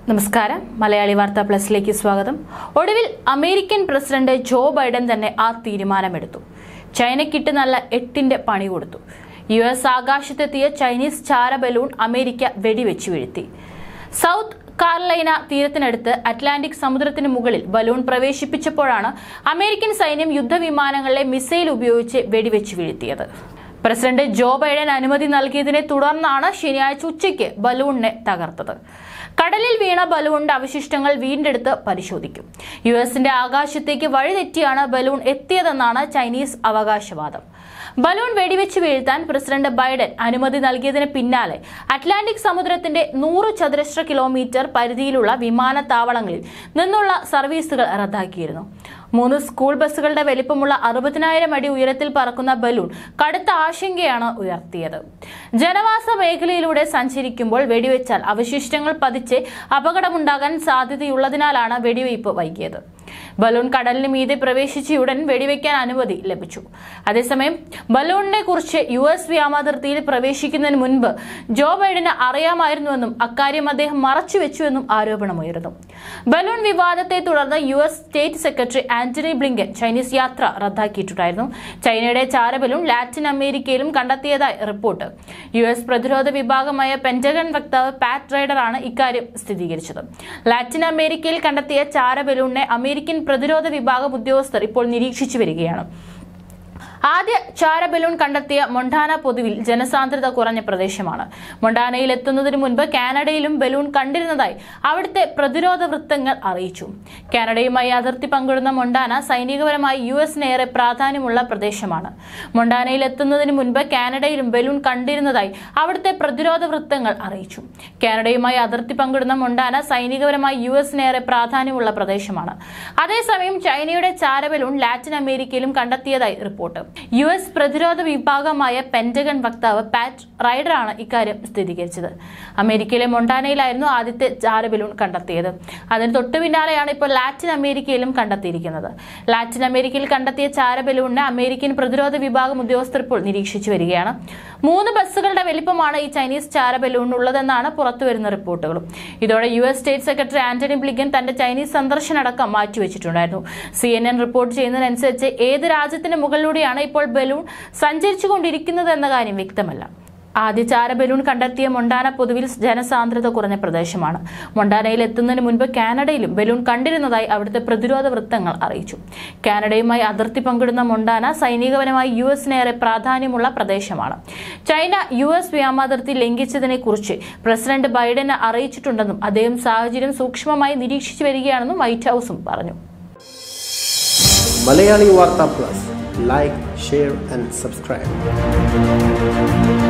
നമസ്കാരം മലയാളി വാർത്താ പ്ലസിലേക്ക് സ്വാഗതം ഒടുവിൽ അമേരിക്കൻ പ്രസിഡന്റ് ജോ ബൈഡൻ തന്നെ ആ തീരുമാനമെടുത്തു ചൈനയ്ക്കിട്ട് നല്ല എട്ടിന്റെ പണി കൊടുത്തു യു എസ് ആകാശത്തെത്തിയ ചൈനീസ് ചാര ബലൂൺ അമേരിക്ക വെടിവെച്ചു വീഴ്ത്തി സൗത്ത് കാർലൈന തീരത്തിനടുത്ത് അറ്റ്ലാന്റിക് സമുദ്രത്തിന് മുകളിൽ ബലൂൺ പ്രവേശിപ്പിച്ചപ്പോഴാണ് അമേരിക്കൻ സൈന്യം യുദ്ധവിമാനങ്ങളിലെ മിസൈൽ ഉപയോഗിച്ച് വെടിവെച്ചു വീഴ്ത്തിയത് പ്രസിഡന്റ് ജോ ബൈഡൻ അനുമതി നൽകിയതിനെ തുടർന്നാണ് ശനിയാഴ്ച ഉച്ചയ്ക്ക് ബലൂണിനെ തകർത്തത് കടലിൽ വീണ ബലൂണിന്റെ അവശിഷ്ടങ്ങൾ വീണ്ടെടുത്ത് പരിശോധിക്കും യു എസിന്റെ ആകാശത്തേക്ക് വഴിതെറ്റിയാണ് ബലൂൺ എത്തിയതെന്നാണ് ചൈനീസ് അവകാശവാദം ബലൂൺ വെടിവെച്ച് വീഴ്ത്താൻ പ്രസിഡന്റ് ബൈഡൻ അനുമതി നൽകിയതിന് പിന്നാലെ അറ്റ്ലാന്റിക് സമുദ്രത്തിന്റെ നൂറ് ചതുരശ്ര കിലോമീറ്റർ പരിധിയിലുള്ള വിമാനത്താവളങ്ങളിൽ നിന്നുള്ള സർവീസുകൾ റദ്ദാക്കിയിരുന്നു മൂന്ന് സ്കൂൾ ബസ്സുകളുടെ വലിപ്പമുള്ള അറുപതിനായിരം അടി ഉയരത്തിൽ പറക്കുന്ന ബലൂൺ കടുത്ത ആശങ്കയാണ് ഉയർത്തിയത് ജനവാസ മേഖലയിലൂടെ സഞ്ചരിക്കുമ്പോൾ വെടിവെച്ചാൽ അവശിഷ്ടങ്ങൾ പതിച്ച് അപകടമുണ്ടാകാൻ സാധ്യതയുള്ളതിനാലാണ് വെടിവയ്പ് വൈകിയത് ബലൂൺ കടലിന് മീതെ പ്രവേശിച്ചയുടൻ വെടിവെക്കാൻ അനുമതി ലഭിച്ചു അതേസമയം ബലൂണിനെ കുറിച്ച് യു എസ് വ്യോമാതിർത്തിയിൽ പ്രവേശിക്കുന്നതിന് മുൻപ് ജോ ബൈഡന് അറിയാമായിരുന്നുവെന്നും അക്കാര്യം അദ്ദേഹം മറച്ചുവെച്ചുവെന്നും ആരോപണമുയർന്നു ബലൂൺ വിവാദത്തെ തുടർന്ന് U S state secretary Antony Blinken Chinese യാത്ര റദ്ദാക്കിയിട്ടുണ്ടായിരുന്നു ചൈനയുടെ ചാരബലൂൺ ലാറ്റിൻ അമേരിക്കയിലും കണ്ടെത്തിയതായി റിപ്പോർട്ട് യു എസ് പ്രതിരോധ വിഭാഗമായ പെന്റഗൺ വക്താവ് പാറ്റ് റൈഡറാണ് ഇക്കാര്യം സ്ഥിരീകരിച്ചത് ലാറ്റിൻ അമേരിക്കയിൽ കണ്ടെത്തിയ ചാരബലൂണിനെ അമേരിക്കൻ പ്രതിരോധ വിഭാഗം ഉദ്യോഗസ്ഥർ ഇപ്പോൾ നിരീക്ഷിച്ചു വരികയാണ് ആദ്യ ചാര ബലൂൺ കണ്ടെത്തിയ മൊണ്ടാന പൊതുവിൽ ജനസാന്ദ്രത കുറഞ്ഞ പ്രദേശമാണ് മൊണ്ടാനയിൽ എത്തുന്നതിന് മുൻപ് കാനഡയിലും ബലൂൺ കണ്ടിരുന്നതായി അവിടുത്തെ പ്രതിരോധ വൃത്തങ്ങൾ അറിയിച്ചു കാനഡയുമായി അതിർത്തി പങ്കിടുന്ന മൊണ്ടാന സൈനികപരമായി യു എസിനേറെ പ്രാധാന്യമുള്ള പ്രദേശമാണ് മൊണ്ടാനയിൽ എത്തുന്നതിന് മുൻപ് കാനഡയിലും ബലൂൺ കണ്ടിരുന്നതായി അവിടുത്തെ പ്രതിരോധ വൃത്തങ്ങൾ അറിയിച്ചു കാനഡയുമായി അതിർത്തി പങ്കിടുന്ന മൊണ്ടാന സൈനികപരമായി യു എസിനേറെ പ്രാധാന്യമുള്ള പ്രദേശമാണ് അതേസമയം ചൈനയുടെ ചാരബലൂൺ ലാറ്റിൻ അമേരിക്കയിലും കണ്ടെത്തിയതായി റിപ്പോർട്ട് യു എസ് പ്രതിരോധ വിഭാഗമായ പെന്റഗൺ വക്താവ് പാറ്റ് റൈഡറാണ് ഇക്കാര്യം സ്ഥിരീകരിച്ചത് അമേരിക്കയിലെ മൊണ്ടാനയിലായിരുന്നു ആദ്യത്തെ ചാരബലൂൺ കണ്ടെത്തിയത് അതിന് തൊട്ടു പിന്നാലെയാണ് ഇപ്പോൾ ലാറ്റിൻ അമേരിക്കയിലും കണ്ടെത്തിയിരിക്കുന്നത് ലാറ്റിൻ അമേരിക്കയിൽ കണ്ടെത്തിയ ചാരബലൂണിനെ അമേരിക്കൻ പ്രതിരോധ വിഭാഗം ഉദ്യോഗസ്ഥർ ഇപ്പോൾ നിരീക്ഷിച്ചു വരികയാണ് മൂന്ന് ബസ്സുകളുടെ വലിപ്പമാണ് ഈ ചൈനീസ് ചാരബലൂൺ ഉള്ളതെന്നാണ് പുറത്തുവരുന്ന റിപ്പോർട്ടുകളും ഇതോടെ U S state secretary Antony Blinken തന്റെ ചൈനീസ് സന്ദർശനടക്കം മാറ്റിവെച്ചിട്ടുണ്ടായിരുന്നു സി എൻ എൻ റിപ്പോർട്ട് ചെയ്യുന്നതനുസരിച്ച് ഏത് രാജ്യത്തിന് മുകളിലൂടെയാണ് ഇപ്പോൾ ബലൂൺ സഞ്ചരിച്ചുകൊണ്ടിരിക്കുന്നത് എന്ന കാര്യം വ്യക്തമല്ല ആദ്യ ചാര ബലൂൺ കണ്ടെത്തിയ മൊണ്ടാന പൊതുവിൽ ജനസാന്ദ്രത കുറഞ്ഞ പ്രദേശമാണ് മൊണ്ടാനയിൽ എത്തുന്നതിന് മുൻപ് കാനഡയിലും ബലൂൺ കണ്ടിരുന്നതായി അവിടുത്തെ പ്രതിരോധ വൃത്തങ്ങൾ അറിയിച്ചു കാനഡയുമായി അതിർത്തി പങ്കിടുന്ന മൊണ്ടാന സൈനികപരമായി യു എസിനേറെ പ്രാധാന്യമുള്ള പ്രദേശമാണ് ചൈന യു എസ് വ്യോമാതിർത്തി ലംഘിച്ചതിനെ കുറിച്ച് പ്രസിഡന്റ് ബൈഡനെ അറിയിച്ചിട്ടുണ്ടെന്നും അദ്ദേഹം സാഹചര്യം സൂക്ഷ്മമായി നിരീക്ഷിച്ചു വരികയാണെന്നും വൈറ്റ് ഹൌസും പറഞ്ഞു മലയാളി വാർത്ത plus like share and subscribe